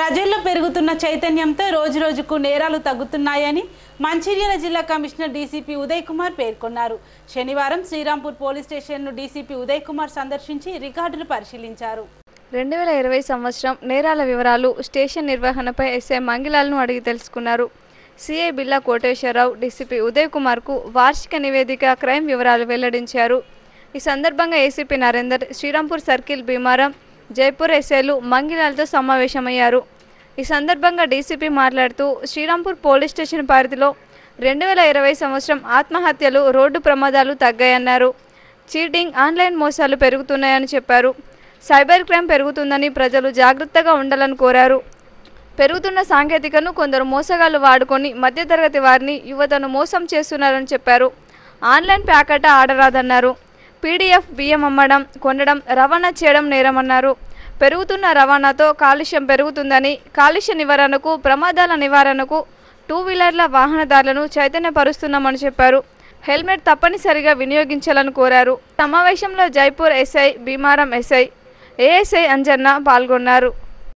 ప్రజల్లో పెరుగుతున్న చైతన్యంతో రోజురోజుకు నేరాలు తగ్గుతున్నాయని మంచిర్యాల జిల్లా కమిషనర్ డీసీపీ ఉదయ్ కుమార్ పేర్కొన్నారు శనివారం శ్రీరాంపూర్ పోలీస్ స్టేషన్ను డీసీపీ ఉదయ్ కుమార్ సందర్శించి రికార్డులు పరిశీలించారు రెండు వేల ఇరవై సంవత్సరం నేరాల వివరాలు స్టేషన్ నిర్వహణపై ఎస్ఐ మంగిలాల్ను అడిగి తెలుసుకున్నారు సిఐ బిల్లా కోటేశ్వరరావు డీసీపీ ఉదయ్ కుమార్కు వార్షిక నివేదిక క్రైమ్ వివరాలు వెల్లడించారు ఈ సందర్భంగా ఏసీపీ నరేందర్ శ్రీరాంపూర్ సర్కిల్ భీమారం జైపూర్ ఎస్ఐలు మంగిలాలతో సమావేశమయ్యారు ఈ సందర్భంగా డీసీపీ మాట్లాడుతూ శ్రీరాంపూర్ పోలీస్ స్టేషన్ పరిధిలో రెండు వేల ఇరవై సంవత్సరం ఆత్మహత్యలు రోడ్డు ప్రమాదాలు తగ్గాయన్నారు చీటింగ్ ఆన్లైన్ మోసాలు పెరుగుతున్నాయని చెప్పారు సైబర్ క్రైమ్ పెరుగుతుందని ప్రజలు జాగ్రత్తగా ఉండాలని కోరారు పెరుగుతున్న సాంకేతికను కొందరు మోసగాళ్లు వాడుకొని మధ్యతరగతి వారిని యువతను మోసం చేస్తున్నారని చెప్పారు ఆన్లైన్ ప్యాకెట్ ఆడరాదన్నారు పీడీఎఫ్ బియ్యం అమ్మడం కొనడం రవాణా చేయడం నేరమన్నారు పెరుగుతున్న రవాణాతో కాలుష్యం పెరుగుతుందని కాలుష్య నివారణకు ప్రమాదాల నివారణకు టూ వీలర్ల వాహనదారులను చైతన్యపరుస్తున్నామని చెప్పారు హెల్మెట్ తప్పనిసరిగా వినియోగించాలని కోరారు సమావేశంలో Jaipur SI Bheemaram SI ASI Anjanna పాల్గొన్నారు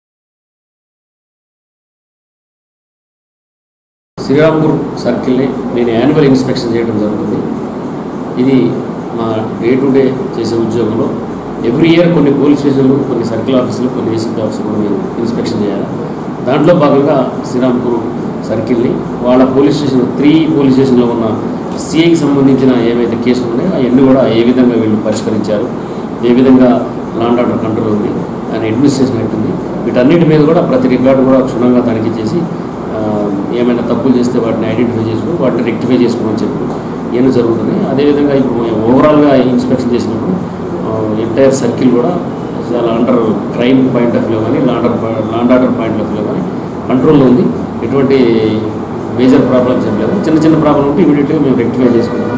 శ్రీరాంపూర్ సర్కిల్ని నేను యాన్యువల్ ఇన్స్పెక్షన్ చేయడం జరుగుతుంది ఇది మా డే టు డే చేసే ఉద్యోగంలో ఎవ్రీ ఇయర్ కొన్ని పోలీస్ స్టేషన్లు కొన్ని సర్కిల్ ఆఫీసులు కొన్ని ఏసీపీ ఆఫీసులు కూడా మేము ఇన్స్పెక్షన్ చేయాలి దాంట్లో భాగంగా శ్రీరాంపూర్ సర్కిల్ని వాళ్ళ పోలీస్ స్టేషన్ త్రీ పోలీస్ స్టేషన్లో ఉన్న సిఐకి సంబంధించిన ఏవైతే కేసులు ఉన్నాయో అవన్నీ కూడా ఏ విధంగా వీళ్ళు పరిష్కరించారు ఏ విధంగా లాండ్ ఆర్డర్ కంట్రోల్ ఉంది ఆయన అడ్మినిస్ట్రేషన్ ఎట్టుంది వీటన్నిటి మీద కూడా ప్రతి రికార్డు కూడా క్షుణ్ణంగా తనిఖీ చేసి ఆ, ఏమైనా తప్పులు చేస్తే వాటిని ఐడెంటిఫై చేసుకుని వాటిని రెక్టిఫై చేసుకోమని చెప్పి ఇవన్నీ జరుగుతున్నాయి అదేవిధంగా ఇప్పుడు మేము ఓవరాల్గా ఇన్స్పెక్షన్ చేసినప్పుడు ఎంటైర్ సర్కిల్ కూడా చాలా under crime point of view కానీ law and law and order point of view కానీ కంట్రోల్లో ఉంది ఎటువంటి మేజర్ ప్రాబ్లమ్స్ ఏం లేవు చిన్న చిన్న ప్రాబ్లం ఉంటే ఇమీడియట్గా మేము రెక్టిఫై చేసుకుంటాం